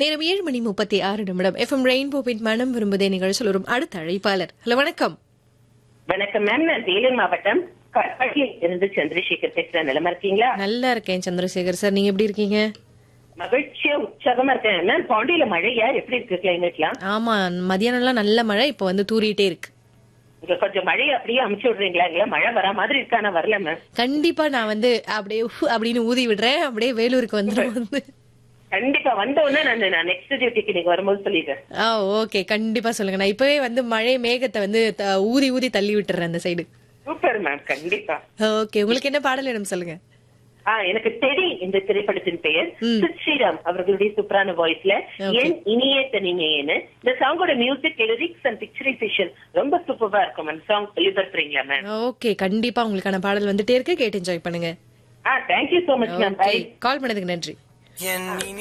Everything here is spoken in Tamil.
நேரம் ஏழு மணி முப்பத்தி ஆறு நிமிடம் எஃப்எம் ரெயின்போவின் மனம் விரும்புதே நிகழ்ச்சியில் வரும் அடுத்த அழைப்பாளர் ஹலோ வணக்கம் வணக்கம் மேம் நான் வேலூர் மாவட்டம் கட்பாடியில் இருந்து சந்திரசேகர் பேசுறேன் நிலமா இருக்கீங்களா நல்லா இருக்கேன் சந்திரசேகர் சார் நீங்க எப்படி இருக்கீங்க மகிழ்ச்சியா உற்சாகமா இருக்கேன் மேம் பாண்டியில மழையா எப்படி இருக்கு கிளைமேட்லாம் ஆமா மதியானம்லாம் நல்ல மழை இப்போ வந்து தூறிட்டே இருக்கு இங்க கொஞ்சம் மழை அப்படியே அமுச்சு விடுறீங்களா இல்ல மழை வர மாதிரி இருக்கா நான் வரல மேம் கண்டிப்பா நான் வந்து அப்படியே உஃப் அப்படின்னு ஊதி விடுறேன் அப்படியே வேலூருக்கு வந்துடும் வந்து கண்டிப்பா வந்த உடனே நான் நான் நெக்ஸ்ட் டியூட்டிக்கு நீங்க வரும்போது சொல்லிடுறேன் ஆ ஓகே கண்டிப்பா சொல்லுங்க நான் இப்பவே வந்து மழை மேகத்தை வந்து த- ஊதி ஊதி தள்ளி விட்டுறேன் அந்த சைடு சூப்பர் மேம் கண்டிப்பா ஓகே உங்களுக்கு என்ன பாடல் வேணும் சொல்லுங்க ஆ எனக்கு தெரி இந்த திரைப்படத்தின் பெயர் ம். சித் ஸ்ரீராம் அவர்களுடைய சூப்பரான வாய்ஸ்ல Okay. என் இனிய தனிமையேன்னு இந்த சாங்கோட மியூசிக் லிரிக்ஸ் அண்ட் பிக்சரைசேஷன் ரொம்ப சூப்பரா இருக்கும் மேம் சாங் ஒளிபரப்புறீங்களா மேம் ஓகே கண்டிப்பா உங்களுக்கான பாடல் வந்துட்டே இருக்கு கேட்டு என்ஜாய் பண்ணுங்க ஆ thank you so much ma'am bye call பண்ணதுக்கு நன்றி என் இனி